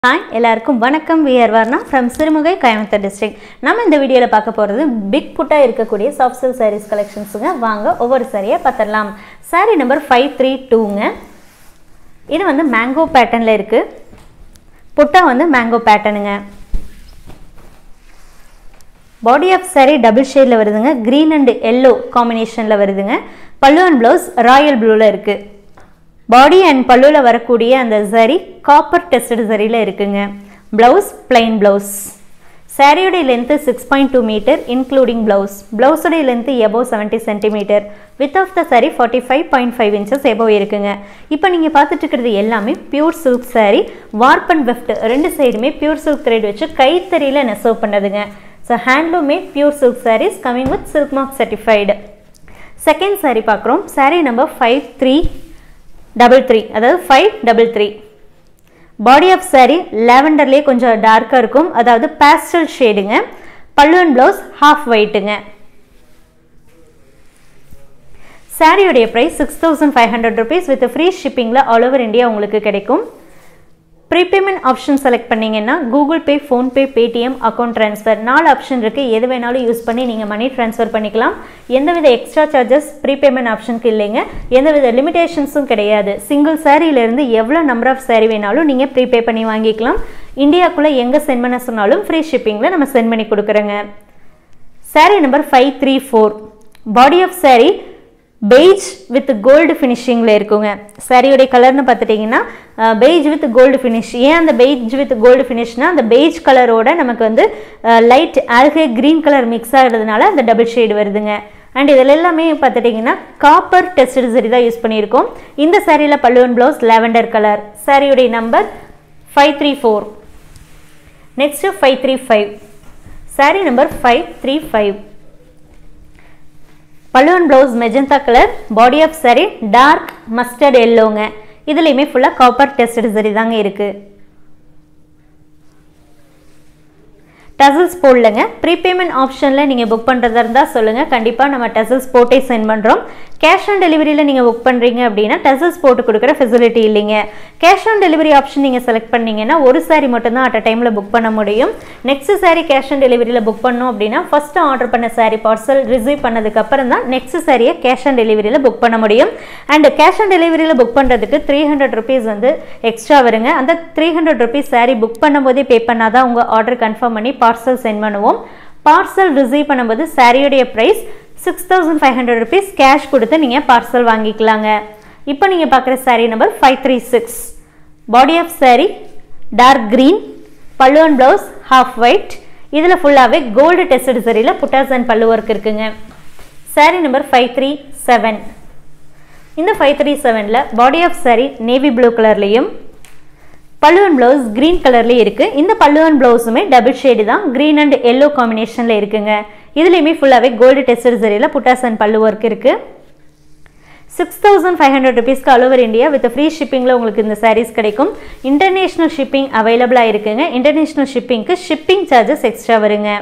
hi எல்லாருக்கும் வணக்கம் we're Varna from Sirumugai Coimbatore district நம்ம இந்த வீடியோவில் பார்க்க போகிறது பிக் புட்டாக இருக்கக்கூடிய சாஃப்ட் சில்க் சாரீஸ் கலெக்ஷன்ஸுங்க வாங்க ஒவ்வொரு சாரியாக பார்த்துடலாம் சாரீ நம்பர் ஃபைவ் த்ரீ டூங்க இது வந்து மேங்கோ பேட்டர்னில் இருக்குது புட்டா வந்து மேங்கோ பேட்டர்னுங்க பாடி ஆஃப் சாரீ டபுள் ஷேடில் வருதுங்க க்ரீன் அண்ட் எல்லோ காம்பினேஷனில் வருதுங்க பல்லு அண்ட் ப்ளவுஸ் ராயல் ப்ளூவில் இருக்குது பாடி அண்ட் பல்லுவில் வரக்கூடிய அந்த சரி காப்பர் டெஸ்டட் சரியில் இருக்குங்க ப்ளவுஸ் பிளைன் ப்ளவுஸ் சாரியோடைய length six point two metre including blouse ப்ளவுஸோடைய length above seventy centimetre with of the sari forty five point five inches above இருக்குங்க இப்போ நீங்கள் பார்த்துட்டு இருக்கிறது எல்லாமே pure silk sari warp and weft ரெண்டு சைடுமே பியூர் சில்க் த்ரெட் வச்சு கைத்தறியில் நெசவு பண்ணதுங்க so handloom made pure silk sarees coming with silk mark certified second sari பார்க்குறோம் sari number five three double three அதாவது five double three body of sari லேவண்டர்லேயே கொஞ்சம் டார்க்காக இருக்கும் அதாவது பேஸ்டல் ஷேடுங்க பல்லு அண்ட் ப்ளவுஸ் ஹாஃப் ஒயிட்டுங்க சாரியுடைய price six thousand five hundred rupees with free ஷிப்பிங்கில் ஆல் ஓவர் இந்தியா உங்களுக்கு கிடைக்கும் ப்ரீபேமெண்ட் ஆப்ஷன் செலக்ட் பண்ணிங்கன்னா Google Pay PhonePe Paytm account transfer நாலு ஆப்ஷன் இருக்குது எது வேணாலும் யூஸ் பண்ணி நீங்கள் மணி ட்ரான்ஸ்ஃபர் பண்ணிக்கலாம் எந்தவித எக்ஸ்ட்ரா சார்ஜஸ் ப்ரீபேமெண்ட் ஆப்ஷனுக்கு இல்லைங்க எந்தவித லிமிடேஷன்ஸும் கிடையாது சிங்கிள் சாரியிலேருந்து எவ்வளோ நம்பர் ஆஃப் சாரி வேணாலும் நீங்கள் ப்ரீபே பண்ணி வாங்கிக்கலாம் இந்தியாவுக்குள்ளே எங்கே சென்ட் பண்ண சொன்னாலும் ஃப்ரீ ஷிப்பிங்கில் நம்ம சென்ட் பண்ணி கொடுக்குறோங்க sari number five three four body of sari beige with gold ஃபினிஷிங்கில் இருக்குங்க சாரியோடைய கலர்னு பார்த்துட்டிங்கன்னா பெய்ஜ் வித் கோல்டு ஃபினிஷ் ஏன் அந்த பெய்ஜ் வித் கோல்டு ஃபினிஷ்னா அந்த பெய்ஜ் கலரோட நமக்கு வந்து லைட் ஆல்கே க்ரீன் கலர் மிக்ஸ் ஆகிறதுனால அந்த டபுள் ஷேடு வருதுங்க அண்ட் இதில் எல்லாமே பார்த்துட்டிங்கன்னா காப்பர் டெஸ்டட் சரி தான் யூஸ் பண்ணியிருக்கோம் இந்த சாரியில் பல்லுவன் ப்ளவுஸ் லாவெண்டர் கலர் சாரியுடைய number five three four next five three five sari number five three five பல்லுவன் blouse magenta colour body of sari dark mustard எல்லோங்க இதுலேயுமே ஃபுல்லாக காப்பர் டெஸ்டட் சரி தாங்க இருக்குது டசல்ஸ் போடலங்க ப்ரீபேமெண்ட் ஆப்ஷனில் நீங்கள் புக் பண்ணுறதா இருந்தால் சொல்லுங்கள் கண்டிப்பாக நம்ம டசல்ஸ் போட்டே சென்ட் பண்ணுறோம் கேஷ் ஆன் டெலிவரியில் நீங்கள் புக் பண்ணுறீங்க அப்படின்னா டசல்ஸ் போட்டு கொடுக்குற ஃபெசிலிட்டி இல்லைங்க கேஷ் ஆன் டெலிவரி ஆப்ஷன் நீங்கள் செலக்ட் பண்ணீங்கன்னா ஒரு சாரி மட்டும்தான் அட் அ டைமில் புக் பண்ண முடியும் நெக்ஸ்ட் சாரி கேஷ் ஆன் டெலிவரியில் புக் பண்ணோம் அப்படின்னா ஃபஸ்ட்டு ஆர்டர் பண்ண சாரி பார்சல் ரிசீவ் பண்ணதுக்கப்புறம் தான் நெக்ஸ்ட் சாரியை கேஷ் ஆன் டெலிவரியில் புக் பண்ண முடியும் அண்ட் கேஷ் ஆன் டெலிவரியில் புக் பண்ணுறதுக்கு த்ரீ ஹண்ட்ரட் ருபீஸ் வந்து எக்ஸ்ட்ரா வருங்க அந்த three hundred rupees sari book பண்ணும்போதே பே பண்ணாதான் உங்கள் ஆர்டர் கன்ஃபார்ம் பண்ணி பார்சல் சென்ட் பண்ணுவோம் பார்சல் ரிசீவ் பண்ணும்போது சாரியோடைய price six thousand five hundred rupees cash கொடுத்து நீங்கள் பார்சல் வாங்கிக்கலாங்க இப்போ நீங்கள் பார்க்குற sari number five three six body of sari dark green pallu and blouse half white இதில் ஃபுல்லாகவே கோல்டு டெஸ்டட் சரியில் புட்டாஸ் அண்ட் பல்லு ஒர்க் இருக்குங்க sari number five three seven இந்த ஃபைவ் த்ரீ செவனில் body of sari navy blue கலர்லேயும் பல்லுவன் ப்ளவுஸ் க்ரீன் கலர்லேயே இருக்குது இந்த பல்லுவன் ப்ளவுஸுமே டபுள் ஷேடு தான் க்ரீன் அண்ட் எல்லோ காம்பினேஷனில் இருக்குங்க இதுலேயுமே ஃபுல்லாகவே கோல்டு டெஸ்டர் சரியில் புட்டாஸ் அண்ட் பல்லு ஒர்க் இருக்குது சிக்ஸ் தௌசண்ட் ஃபைவ் ஹண்ட்ரட் ருபீஸ்க்கு all over India with free ஷிப்பிங்கில் உங்களுக்கு இந்த சாரீஸ் கிடைக்கும் இன்டர்நேஷ்னல் ஷிப்பிங் அவைலபிளாக இருக்குங்க இன்டர்நேஷ்னல் ஷிப்பிங்க்கு ஷிப்பிங் சார்ஜஸ் எக்ஸ்ட்ரா வருங்க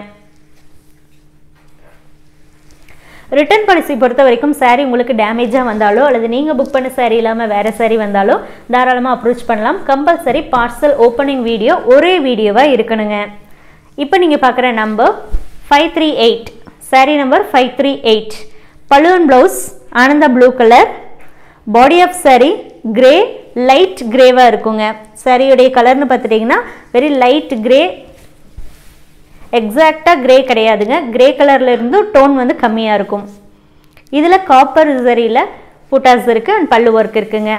ரிட்டர்ன் பாலிசி பொறுத்த வரைக்கும் சாரீ உங்களுக்கு டேமேஜாக வந்தாலோ அல்லது நீங்கள் புக் பண்ண சாரீ இல்லாமல் வேறு சாரீ வந்தாலோ தாராளமாக அப்ரோச் பண்ணலாம் கம்பல்சரி பார்சல் ஓப்பனிங் வீடியோ ஒரே வீடியோவாக இருக்கணுங்க இப்போ நீங்கள் பார்க்குற number five three eight sari number five three eight பலூன் blouse Ananda blue colour body of sari grey light கிரேவாக இருக்குங்க சாரியுடைய கலர்னு பார்த்துட்டிங்கன்னா வெரி லைட் கிரே எக்ஸாக்டாக கிரே கிடையாதுங்க கிரே கலரில் இருந்து டோன் வந்து கம்மியாக இருக்கும் இதில் காப்பர் சரியில் புட்டாஸ் இருக்குது அண்ட் பல்லு ஒர்க் இருக்குங்க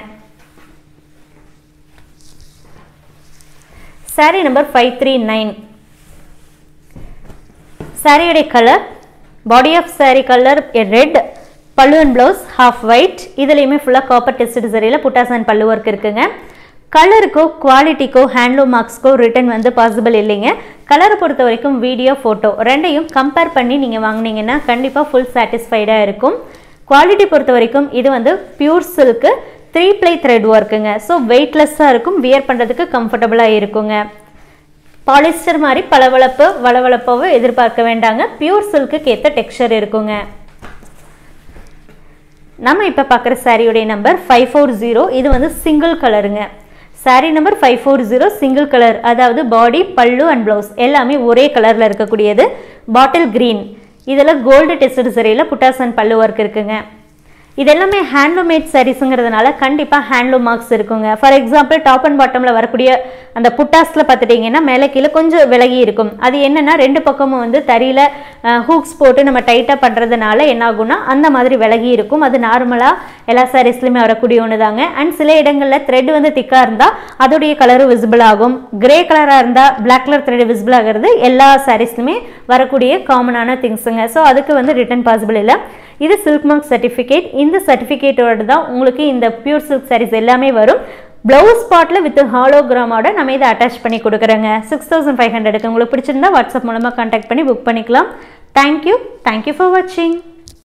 sari number five three nine சாரியுடைய colour body of sari colour red pallu and blouse half white இதுலேயுமே ஃபுல்லாக காப்பர் டெஸ்ட் சரியில் புட்டாஸ் அண்ட் பல்லு ஒர்க் இருக்குங்க கலருக்கோ குவாலிட்டிக்கோ ஹேண்ட்லூம் மார்க்ஸ்க்கோ ரிட்டன் வந்து பாசிபிள் இல்லைங்க கலரை பொறுத்த வரைக்கும் வீடியோ ஃபோட்டோ ரெண்டையும் கம்பேர் பண்ணி நீங்கள் வாங்கினீங்கன்னா கண்டிப்பாக ஃபுல் சாட்டிஸ்ஃபைடாக இருக்கும் குவாலிட்டி பொறுத்த வரைக்கும் இது வந்து pure silk three ply thread ஒர்க்குங்க ஸோ வெயிட்லெஸ்ஸாக இருக்கும் வியர் பண்ணுறதுக்கு கம்ஃபர்டபுளாக இருக்குங்க பாலிஸ்டர் மாதிரி பளபளப்பு வளவளப்பாவோ எதிர்பார்க்க வேண்டாங்க பியூர் சில்க்குக்கு ஏற்ற டெக்ஸ்சர் இருக்குங்க நம்ம இப்போ பார்க்குற சாரியுடைய நம்பர் ஃபைவ் ஃபோர் ஜீரோ இது வந்து சிங்கிள் கலருங்க saree number five four zero single colour அதாவது பாடி பல்லு அண்ட் ப்ளவுஸ் எல்லாமே ஒரே கலரில் இருக்கக்கூடியது பாட்டில் க்ரீன் இதில் கோல்டு டெஸ்டட் சரியில் புட்டாசன் பல்லு ஒர்க் இருக்குங்க இது எல்லாமே ஹேண்ட்லூம் மேட் சாரீஸுங்கிறதுனால கண்டிப்பாக ஹேண்ட்லூம் மார்க்ஸ் இருக்குங்க ஃபார் எக்ஸாம்பிள் டாப் அண்ட் பாட்டமில் வரக்கூடிய அந்த புட்டாஸில் பார்த்துட்டிங்கன்னா மேலே கீழே கொஞ்சம் விலகி இருக்கும் அது என்னென்னா ரெண்டு பக்கமும் வந்து தறியில் ஹூக்ஸ் போட்டு நம்ம டைட்டாக பண்ணுறதுனால என்ன ஆகும்னா அந்த மாதிரி விலகி இருக்கும் அது நார்மலாக எல்லா சாரீஸ்லையுமே வரக்கூடிய ஒன்று தாங்க அண்ட் சில இடங்களில் த்ரெட் வந்து திக்காக இருந்தால் அதோடைய கலரும் விசிபிள் ஆகும் கிரே கலராக இருந்தால் பிளாக் கலர் த்ரெட் விசிபிள் ஆகிறது எல்லா சாரீஸ்லையுமே வரக்கூடிய காமனான திங்ஸுங்க ஸோ அதுக்கு வந்து ரிட்டன் பாசிபிள் இல்லை இது சில்க் மார்க் சர்டிஃபிகேட் இந்த சர்டிஃபிகேட்டோட தான் உங்களுக்கு இந்த பியூர் சில்க் சாரீஸ் எல்லாமே வரும் ப்ளவுஸ் ஸ்பாட்டில் வித் ஹாலோகிராமோட நம்ம இதை அட்டாச் பண்ணி கொடுக்குறோங்க சிக்ஸ் தௌசண்ட் ஃபைவ் ஹண்ட்ரடுக்கு உங்களுக்கு பிடிச்சிருந்தா வாட்ஸ்அப் மூலமாக கான்டாக்ட் பண்ணி புக் பண்ணிக்கலாம் தேங்க்யூ தேங்க்யூ ஃபார் வாட்சிங்